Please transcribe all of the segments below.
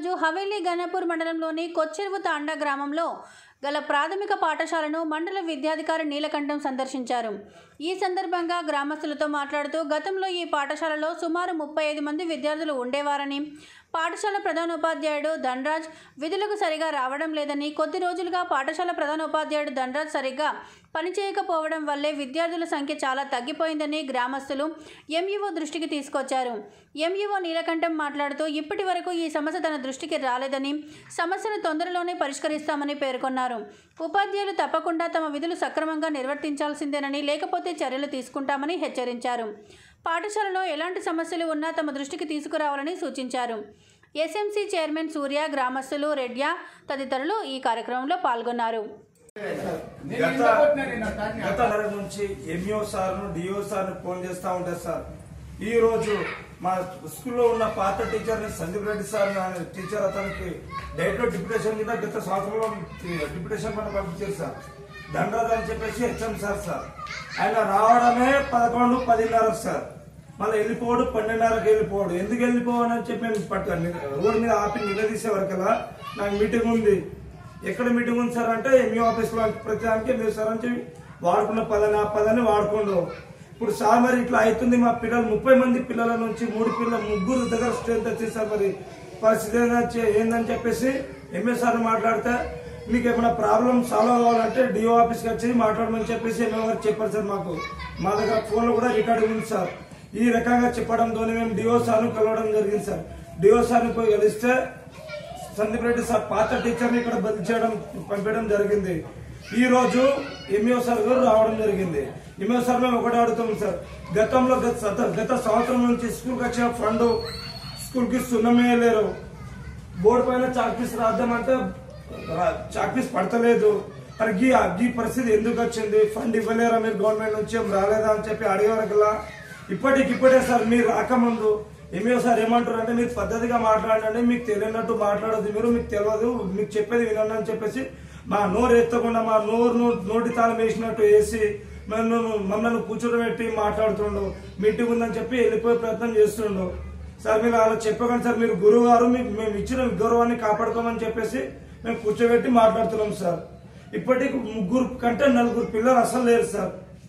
ఈరోజు హవేలీ గణపూర్ మండలంలోని కొచ్చెరువు తాండా గ్రామంలో గల ప్రాథమిక పాఠశాలను మండల విద్యాధికారి నీలకంఠం సందర్శించారు ఈ సందర్భంగా గ్రామస్తులతో మాట్లాడుతూ గతంలో ఈ పాఠశాలలో సుమారు ముప్పై ఐదు మంది విద్యార్థులు ఉండేవారని పాఠశాల ప్రధానోపాధ్యాయుడు ధనరాజ్ విధులకు సరిగా రావడం లేదని కొద్ది రోజులుగా పాఠశాల ప్రధానోపాధ్యాయుడు ధనరాజ్ సరిగ్గా పనిచేయకపోవడం వల్లే విద్యార్థుల సంఖ్య చాలా తగ్గిపోయిందని గ్రామస్తులు ఎంఈఓ దృష్టికి తీసుకొచ్చారు ఎంఈఓ నీలకంఠం మాట్లాడుతూ ఇప్పటి వరకు ఈ సమస్య తన దృష్టికి రాలేదని సమస్యను తొందరలోనే పరిష్కరిస్తామని పేర్కొన్నారు ఉపాధ్యాయులు తప్పకుండా తమ విధులు సక్రమంగా నిర్వర్తించాల్సిందేనని లేకపోతే చర్యలు తీసుకుంటామని హెచ్చరించారు పాఠశాలలో ఎలాంటి సమస్యలు ఉన్నా తమ దృష్టికి తీసుకురావాలని సూచించారు ఎస్ఎంసీ చైర్మన్ సూర్య గ్రామస్తులు రెడ్యా తదితరులు ఈ కార్యక్రమంలో పాల్గొన్నారు గత గత నెల నుంచి ఎంఈఓ సార్ను డిఓ సార్ను ఫోన్ చేస్తా ఉంటారు సార్ ఈ రోజు మా స్కూల్లో ఉన్న పాత టీచర్ సందీప్ రెడ్డి సార్ అనే టీచర్ అతనికి డేట్ లో డిప్యుటేషన్ కింద గత సంవత్సరంలో డిప్యుటేషన్ పైన పంపించారు సార్ దండరాజ్ అని చెప్పేసి హెచ్ఎం సార్ సార్ ఆయన రావడమే పదకొండు పదిన్నర సార్ మళ్ళీ వెళ్ళిపోవడు పన్నెండున్నరకు వెళ్ళిపోవడు ఎందుకు వెళ్ళిపోవని అని చెప్పి నేను పట్టు రోడ్డు మీద ఆపి నిలదీసే వరకల్లా నాకు మీటింగ్ ఉంది ఎక్కడ మీటింగ్ ఉంది సార్ అంటే మీ ఆఫీస్ లో ప్రతి దానికి మీరు సార్ అని చెప్పి వాడుకున్న పదని ఆ పదని వాడుకోండు ఇప్పుడు సార్ మరి ఇట్లా అవుతుంది మా పిల్లలు ముప్పై మంది పిల్లల నుంచి మూడు పిల్లల ముగ్గురు దగ్గర స్ట్రెంత్ వచ్చింది సార్ మరి పరిస్థితి ఏందని చె- ఏందని చెప్పేసి ఎంఏ సార్ మాట్లాడితే మీకు ఏమైనా ప్రాబ్లం సాల్వ్ అవ్వాలంటే డిఓ ఆఫీస్కి వచ్చి మాట్లాడమని చెప్పేసి ఎంఏ గారు చెప్పారు సార్ మాకు మా దగ్గర ఫోన్లో కూడా రికార్డింగ్ ఉంది సార్ ఈ రకంగా చెప్పడంతో మేము డిఓ సార్ను కలవడం జరిగింది సార్ డిఓ సార్ని పోయి కలిస్తే సందీప్ రెడ్డి సార్ పాత టీచర్ని ఇక్కడ బదిలీ చేయడం పంపించడం జరిగింది ఈ రోజు ఎంఈఓ సార్ గారు రావడం జరిగింది ఎంఈఓ సార్ మేము ఒకటే అడుగుతాం సార్ గతంలో గత సత- గత సంవత్సరం నుంచి స్కూల్కి వచ్చిన ఫండ్ స్కూల్కి సున్నమేయలేరు బోర్డు పైన చాక్పీస్ రాద్దామంటే రా- చాక్పీస్ పడతలేదు మరి గీ గీ పరిస్థితి ఎందుకు వచ్చింది ఫండ్ ఇవ్వలేరా మీరు గవర్నమెంట్ నుంచి ఏం రాలేదా అని చెప్పి అడిగేవరకల్లా ఇప్పటికిప్పుడే సార్ మీరు రాకముందు ఏమో సార్ ఏమంటారు అంటే మీరు పద్ధతిగా మాట్లాడండి మీకు తెలియనట్టు మాట్లాడదు మీరు మీకు తెలియదు మీకు చెప్పేది వినండి అని చెప్పేసి మా నోరు ఎత్తకుండా మా నోరు నోటి తాళం వేసినట్టు వేసి నన్ను మమ్మల్ని కూర్చోబెట్టి మాట్లాడుతుండు మీటింగ్ ఉందని చెప్పి వెళ్ళిపోయే ప్రయత్నం చేస్తుండు సార్ మీరు అలా చెప్పకండి సార్ మీరు గురువు గారు మీకు మేము ఇచ్చిన గౌరవాన్ని కాపాడుకోమని చెప్పేసి మేము కూర్చోబెట్టి మాట్లాడుతున్నాం సార్ ఇప్పటికి ముగ్గురు కంటే నలుగురు పిల్లలు అసలు లేరు సార్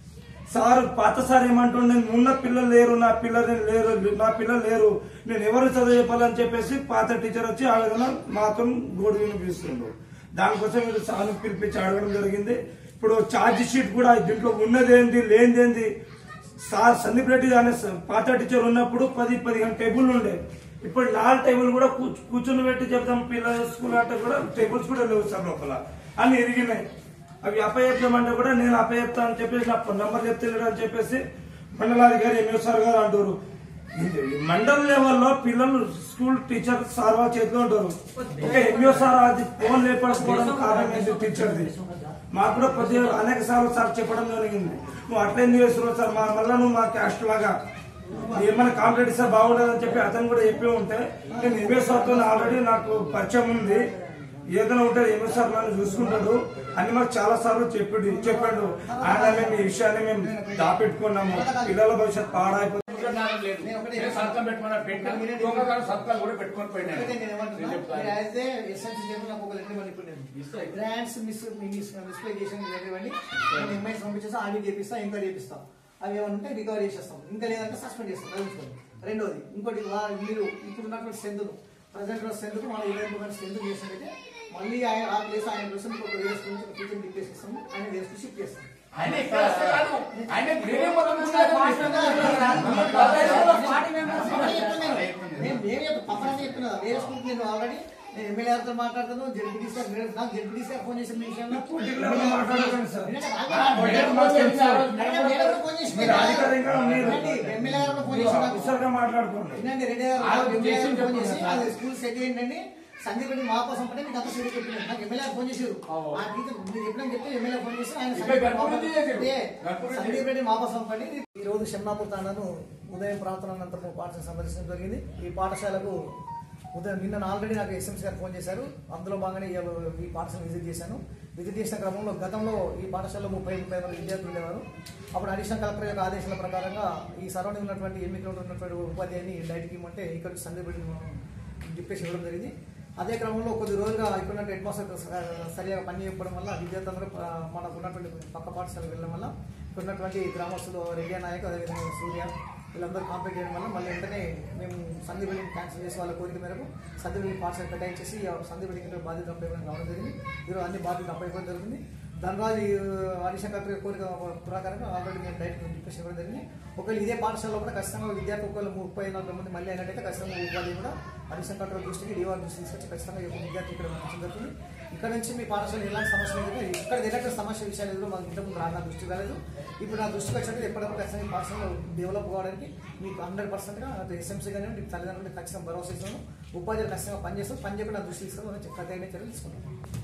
సార్ పాత సార్ ఏమంటుండే ఉన్న పిల్లలు లేరు నా పిల్లలు లేరు నా పిల్లలు లేరు నేను ఎవరు చదువు చెప్పాలని చెప్పేసి పాత టీచర్ వచ్చి ఆ విధంగా మాతో గోడు వినిపిస్తుండ్రు దానికోసం మీరు సార్ని పిలిపించి అడగడం జరిగింది ఇప్పుడు ఛార్జ్ షీట్ కూడా దీంట్లో ఉన్నదేంది లేనిదేంది సార్ సందీప్ రెడ్డి అనే స- పాత టీచర్ ఉన్నప్పుడు పది పదిహేను టేబుల్ ఉండే ఇప్పుడు నాలుగు టేబుల్ కూడా కూర్చు- కూర్చుని పెట్టి చెప్తాం పిల్లల స్కూల్ అంటే కూడా టేబుల్స్ కూడా లేవు సార్ లోపల అన్ని ఎరిగినాయి అవి అప్పచెప్తామంటే కూడా నేను అప్పచెప్తా అని చెప్పేసి నా నంబర్ చెప్తలేడు అని చెప్పేసి మండలాధికారి ఎంఏ సార్ గారు అంటారు ఇది మండల లెవెల్లో పిల్లలు స్కూల్ టీచర్ సార్ వాళ్ళ చేతిలో ఉంటారు ఇంకా ఎంఏ సార్ అది ఫోన్ లేపకపోవడం కారణం ఏంటి టీచర్ది మాకు కూడా ప్రతి అనేక సార్లు సార్ చెప్పడం జరిగింది నువ్వు అట్లా ఎందుకు చేస్తున్నావు సార్ మా మళ్ళీ నువ్వు మా క్యాస్ట్ లాగా ఏమైనా కాంప్లైంట్ సార్ బాగుండదని చెప్పి అతను కూడా చెప్పి ఉంటే నేను ఎంఏ సార్తో ఆల్రెడీ నాకు పరిచయం ఉంది ఏదైనా ఉంటే ఎంఏ సార్ నన్ను చూసుకుంటాడు అని మాకు చాలా సార్లు చెప్పాడు చెప్పాడు ఆయన మేము ఈ విషయాన్ని మేము దాపెట్టుకున్నాము పిల్లల భవిష్యత్ పాడైపోతుంది అనుమానం లేదు నేను సంతకం పెట్టుకున్నాను పెట్టిన దొంగగారు సంతకాలు కూడా పెట్టుకొని పోయినాను ఒకటే నేను ఏమంటున్నా, నేను చెప్తాను. మీరు as a essential చేయమని నాకు ఒక లెటర్ ఇవ్వండి ఇప్పుడు నేను. గ్రాంట్స్ మిస్ మిస్ మిస్ప్లే చేసిన లెటర్ ఇవ్వండి నేను ఎంఐస్ పంపించేస్తా ఆడిట్ చేపిస్తా ఎంక్వైరీ చేపిస్తాం అవి ఏమైనా ఉంటే రికవరీ చేసేస్తాం ఇంకా లేదంటే సస్పెండ్ చేస్తాం చదివించుకోండి రెండోది ఇంకోటి వా- మీరు ఇప్పుడు ఉన్నటువంటి స్ట్రెంత్ ప్రజెంట్ స్ట్రెంత్ మన ఇరవై మూడు స్ట్రెంత్ చేసినట్టయితే మళ్ళీ ఆయన ఆ ప్లేస్ ఆయన ప్లేస్ ఇంకొక వేరే స్కూల్ నుంచి టీచర్ రిప్లేస్ ఇస్తాము ఆయన వేరే స్కూల్ షిఫ్ట్ చేస్తాం ఆయన ఇక్కడ వస్తే కాదు ఆయన వేరే మొత్తం ఉన్నారు. నేను నేనే పక్కన చెప్తున్నా వేరే స్కూల్ నేను ఆల్రెడీ నేను ఎమ్మెల్యే గారితో మాట్లాడుతాను జడ్పీటీ సార్ నాకు జడ్పీటీ సార్ ఫోన్ చేసిన విషయంలో Particular గా మాట్లాడకండి సార్. మీరు అధికారికంగా మీరు ఎమ్మెల్యే గారు ఫోన్ చేసి నాకు ఆఫీసర్ గా మాట్లాడుకోండి వినండి రెడ్డి గారు ఆ, ఎమ్మెల్యే గారు చేసి ఫోన్ చేసి చెప్పండి. అది స్కూల్ సెట్ చేయండి సందీప్ రెడ్డి మా కోసం పడి మీకు అంత సీట్ పెట్టినారు నాకు ఎమ్మెల్యే గారు ఫోన్ చేశారు ఆ టీచర్ మీరు ఎప్పుడైనా చెప్తే ఎమ్మెల్యే ఫోన్ చేసి ఆయన ఇక్కడ సందీప్ రెడ్డి మా గణపతి కోసం- చేశారు. ఏ, గణపతి సందీప్ రెడ్డి మా కోసం పడి ఈ రోజు షమ్నాపూర్ తాండాను ఉదయం ప్రాంతానంతరం పాఠశాల సందర్శించడం జరిగింది ఈ పాఠశాలకు ఉదయం నిన్న ఆల్రెడీ నాకు ఎస్ఎంసీ గారు ఫోన్ చేశారు అందులో భాగంగానే ఇవాళ ఈ పాఠశాల విజిట్ చేశాను విజిట్ చేసిన క్రమంలో గతంలో ఈ పాఠశాలలో ముప్పై ముప్పై మంది విద్యార్థులు ఉండేవారు అప్పుడు అడిషనల్ కలెక్టర్ యొక్క ఆదేశాల ప్రకారంగా ఈ సరౌండింగ్ ఉన్నటువంటి ఎన్నికలు ఉన్నటువంటి ఉపాధ్యాయుని డైట్కి ఇవ్వమంటే ఇక్కడ సందీప్ రెడ్డి డిప్రెషన్ ఇవ్వడం జరిగింది అదే క్రమంలో కొద్ది రోజులుగా ఇక్కడ హెడ్ మాస్టర్ సరిగా పని చెప్పడం వల్ల విద్యార్థులందరూ ఆ, మనకు ఉన్నటువంటి పక్క పాఠశాలకు వెళ్ళడం వల్ల ఇక్కడ ఉన్నటువంటి గ్రామస్తులు రెడ్డి నాయక్ అదేవిధంగా సూర్య వీళ్ళందరూ కాంప్లీట్ చేయడం వల్ల మళ్ళీ వెంటనే మేము సంధి బిల్డింగ్ క్యాన్సిల్ చేసి వాళ్ళ కోరిక మేరకు సంధి బిల్డింగ్ పాఠశాల కేటాయించేసి ఆ సంధి బిల్డింగ్ బాధ్యత అప్పైపోవడం రావడం జరిగింది ఈరోజు అన్ని బాధ్యతలు అప్పైపోవడం జరిగింది ధనరాజు ఆదిశంకర్ గారి కోరిక ప్రకారంగా ఆల్రెడీ మేము డైరెక్ట్ రిక్వెస్ట్ ఇవ్వడం జరిగింది ఒకవేళ ఇదే పాఠశాలలో కూడా ఖచ్చితంగా విద్యార్థి ఒకవేళ ముప్పై నలభై మంది మళ్ళీ అయినట్టయితే ఖచ్చితంగా ఉపాధి కూడా ఆదిశంకర్ గారి దృష్టికి డివార్ దృష్టి తీసుకొచ్చి ఖచ్చితంగా ఈ యొక్క విద్యార్థి ఇక్కడ పంపించడం జరుగుతుంది ఇక్కడ నుంచి మీ పాఠశాల ఎలాంటి సమస్య లేదు ఇక్కడ ఎలాంటి సమస్య విషయాలు ఎదురు మాకు ఇంతకుముందు రాక నా దృష్టికి రాలేదు ఇప్పుడు నా దృష్టికి వచ్చినట్టు ఎప్పటికప్పుడు ఖచ్చితంగా ఈ పాఠశాల డెవలప్ కావడానికి మీకు హండ్రెడ్ పర్సెంట్గా ఎస్ఎంసీ కానివ్వండి మీ తల్లిదండ్రులు ఖచ్చితంగా భరోసా ఇస్తాను ఉపాధ్యాయులు ఖచ్చితంగా పనిచేస్తాం పని చెప్పి నా దృష్టి తీసుకొని ప్రత్యేక చర్యలు తీసుకుంటాం